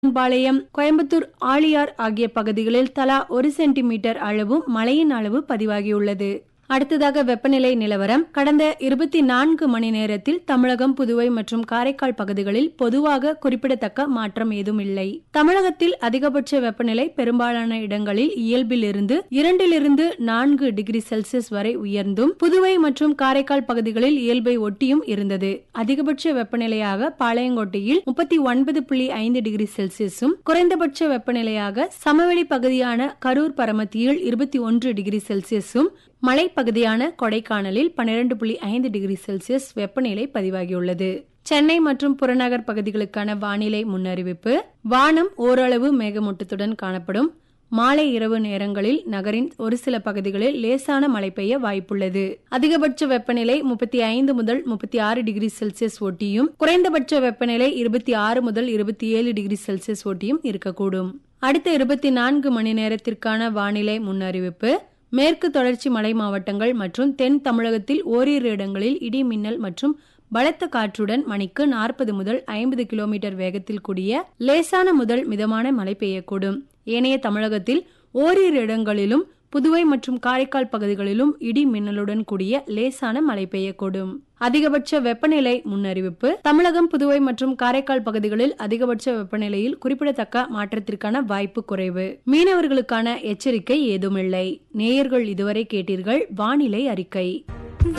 பாளையம் கோயம்புத்தூர் ஆழியார் ஆகிய பகுதிகளில் தலா ஒரு சென்டிமீட்டர் அளவும் மழையின் அளவு பதிவாகியுள்ளது அடுத்ததாக வெப்பநிலை நிலவரம் கடந்த இருபத்தி நான்கு மணி நேரத்தில் தமிழகம் புதுவை மற்றும் காரைக்கால் பகுதிகளில் பொதுவாக குறிப்பிடத்தக்க மாற்றம் ஏதும் இல்லை தமிழகத்தில் அதிகபட்ச வெப்பநிலை பெரும்பாலான இடங்களில் இயல்பிலிருந்து இரண்டிலிருந்து நான்கு டிகிரி செல்சியஸ் வரை உயர்ந்தும் புதுவை மற்றும் காரைக்கால் பகுதிகளில் இயல்பை ஒட்டியும் இருந்தது அதிகபட்ச வெப்பநிலையாக பாளையங்கோட்டையில் முப்பத்தி ஒன்பது புள்ளி ஐந்து டிகிரி செல்சியஸும் குறைந்தபட்ச வெப்பநிலையாக சமவெளி பகுதியான கரூர் பரமத்தியில் இருபத்தி ஒன்று டிகிரி செல்சியஸும் மலைப்பகுதியான கொடைக்கானலில் பன்னிரண்டு புள்ளி ஐந்து டிகிரி செல்சியஸ் வெப்பநிலை பதிவாகியுள்ளது சென்னை மற்றும் புறநகர் பகுதிகளுக்கான வானிலை முன்னறிவிப்பு வானம் ஓரளவு மேகமூட்டத்துடன் காணப்படும் மாலை இரவு நேரங்களில் நகரின் ஒரு சில பகுதிகளில் லேசான மழை பெய்ய வாய்ப்புள்ளது அதிகபட்ச வெப்பநிலை முப்பத்தி ஐந்து முதல் முப்பத்தி ஆறு டிகிரி செல்சியஸ் ஒட்டியும் குறைந்தபட்ச வெப்பநிலை இருபத்தி ஆறு முதல் இருபத்தி ஏழு டிகிரி செல்சியஸ் ஒட்டியும் இருக்கக்கூடும் அடுத்த இருபத்தி நான்கு மணி நேரத்திற்கான வானிலை முன்னறிவிப்பு மேற்கு தொடர்ச்சி மலை மாவட்டங்கள் மற்றும் தென் தமிழகத்தில் ஓரிரு இடங்களில் இடி மின்னல் மற்றும் பலத்த காற்றுடன் மணிக்கு நாற்பது முதல் ஐம்பது கிலோமீட்டர் வேகத்தில் கூடிய லேசான முதல் மிதமான மழை பெய்யக்கூடும் ஏனைய தமிழகத்தில் ஓரிரு இடங்களிலும் புதுவை மற்றும் காரைக்கால் பகுதிகளிலும் இடி மின்னலுடன் கூடிய லேசான மழை பெய்யக்கூடும் அதிகபட்ச வெப்பநிலை முன்னறிவிப்பு தமிழகம் புதுவை மற்றும் காரைக்கால் பகுதிகளில் அதிகபட்ச வெப்பநிலையில் குறிப்பிடத்தக்க மாற்றத்திற்கான வாய்ப்பு குறைவு மீனவர்களுக்கான எச்சரிக்கை ஏதுமில்லை நேயர்கள் இதுவரை கேட்டீர்கள் வானிலை அறிக்கை